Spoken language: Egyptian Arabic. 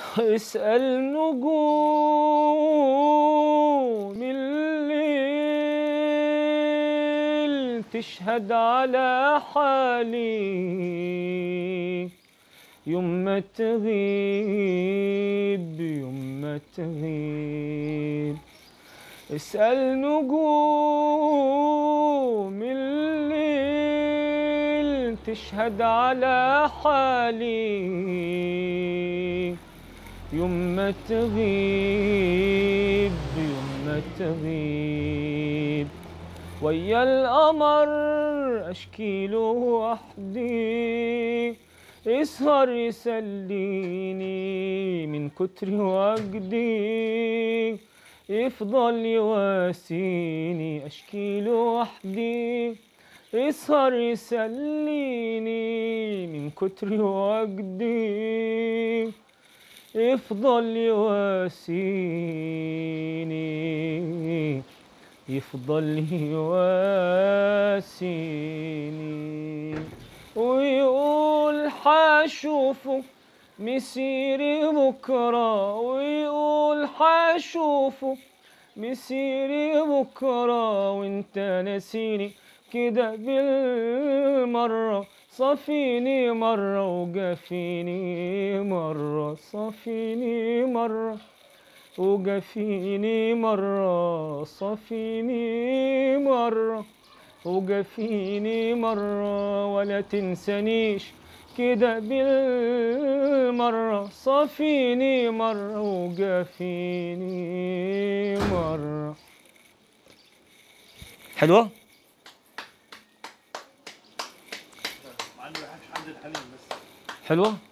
اسأل نجوم الليل تشهد على حالي يوم ما تغيب يوم ما تغيب اسأل نجوم الليل تشهد على حالي يوم ما تغيب يوم ما تغيب ويا القمر اشكي له وحدي يسهر يسليني من كتر وجدي يفضل يواسيني اشكي له وحدي يسهر يسليني من كتر وجدي يفضل يواسيني يفضل يواسيني ويقول حاشوفه مسيري بكرة ويقول حاشوفه مسيري بكرة وانت ناسيني كده بالمرة صفيني مرة وجافيني مرة صفيني مرة وجافيني مرة صفيني مرة وجافيني مرة ولا تنسانيش كده بالمرة صفيني مرة وجافيني مرة حلوة؟ مع انه ما بحبش حد الحليم بس حلوة؟